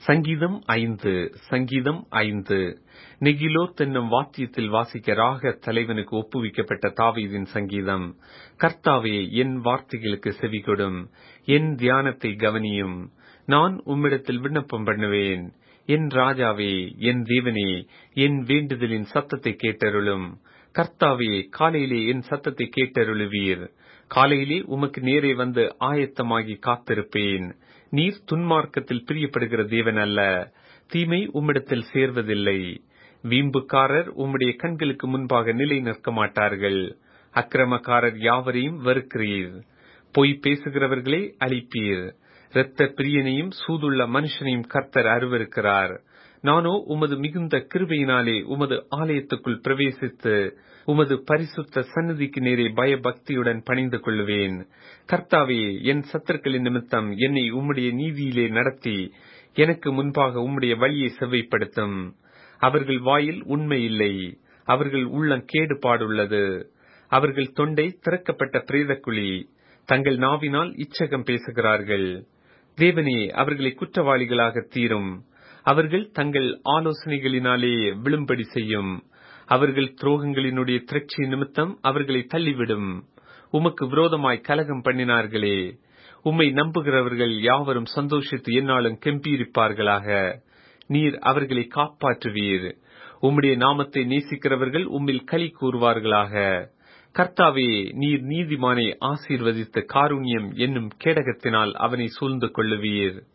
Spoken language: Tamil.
சங்கீதம் ஐந்து சங்கீதம் ஐந்து நெகிலோத் என்னும் வாத்தியத்தில் வாசிக்க ராக தலைவனுக்கு ஒப்புவிக்கப்பட்ட தாவீதின் சங்கீதம் கர்த்தாவே என் வார்த்தைகளுக்கு செவிகொடும் என் தியானத்தை கவனியும் நான் உம்மிடத்தில் விண்ணப்பம் பண்ணுவேன் என் ராஜாவே என் தேவனே என் வேண்டுதலின் சத்தத்தை கேட்டருளும் கர்த்தாவே காலையிலே என் சத்தத்தை கேட்டருளுவீர் காலையிலே உமக்கு நேரே வந்து ஆயத்தமாகி காத்திருப்பேன் நீர் துன்மார்க்கத்தில் பிரியப்படுகிற தேவன் அல்ல தீமை உம்மிடத்தில் சேர்வதில்லை வீம்புக்காரர் உம்முடைய கண்களுக்கு முன்பாக நிலை நிற்க மாட்டார்கள் அக்கிரமக்காரர் யாவரையும் வெறுக்கிறீர் பொய் பேசுகிறவர்களே அழிப்பீர் இரத்த பிரியனையும் சூதுள்ள மனுஷனையும் கர்த்தர் அருவருக்கிறார் நானோ உமது மிகுந்த கிருபையினாலே உமது ஆலயத்துக்குள் பிரவேசித்து உமது பரிசுத்த சந்நிதிக்கு நேரே பயபக்தியுடன் பணிந்து கொள்வேன் கர்த்தாவே என் சத்துருக்களின் நிமித்தம் என்னை உம்முடைய நீதியிலே நடத்தி எனக்கு முன்பாக உம்முடைய வழியை செவ்வைப்படுத்தும் அவர்கள் வாயில் உண்மை இல்லை அவர்கள் உள்ளம் கேடுபாடுள்ளது அவர்கள் தொண்டை திறக்கப்பட்ட பிரேதக்குழி தங்கள் நாவினால் இச்சகம் பேசுகிறார்கள் தேவனே அவர்களை குற்றவாளிகளாக தீரும் அவர்கள் தங்கள் ஆலோசனைகளினாலே விழும்படி செய்யும் அவர்கள் துரோகங்களினுடைய திரட்சி நிமித்தம் அவர்களை தள்ளிவிடும் உமக்கு விரோதமாய் கலகம் பண்ணினார்களே உம்மை நம்புகிறவர்கள் யாவரும் சந்தோஷித்து என்னாலும் கெம்பீரிப்பார்களாக நீர் அவர்களை காப்பாற்றுவீர் உம்முடைய நாமத்தை நேசிக்கிறவர்கள் உம்மில் களி கூறுவார்களாக கர்த்தாவே நீர் நீதிமானை ஆசீர்வதித்த காருண்யம் என்னும் கேடகத்தினால் அவனை சூழ்ந்து கொள்ளுவீர்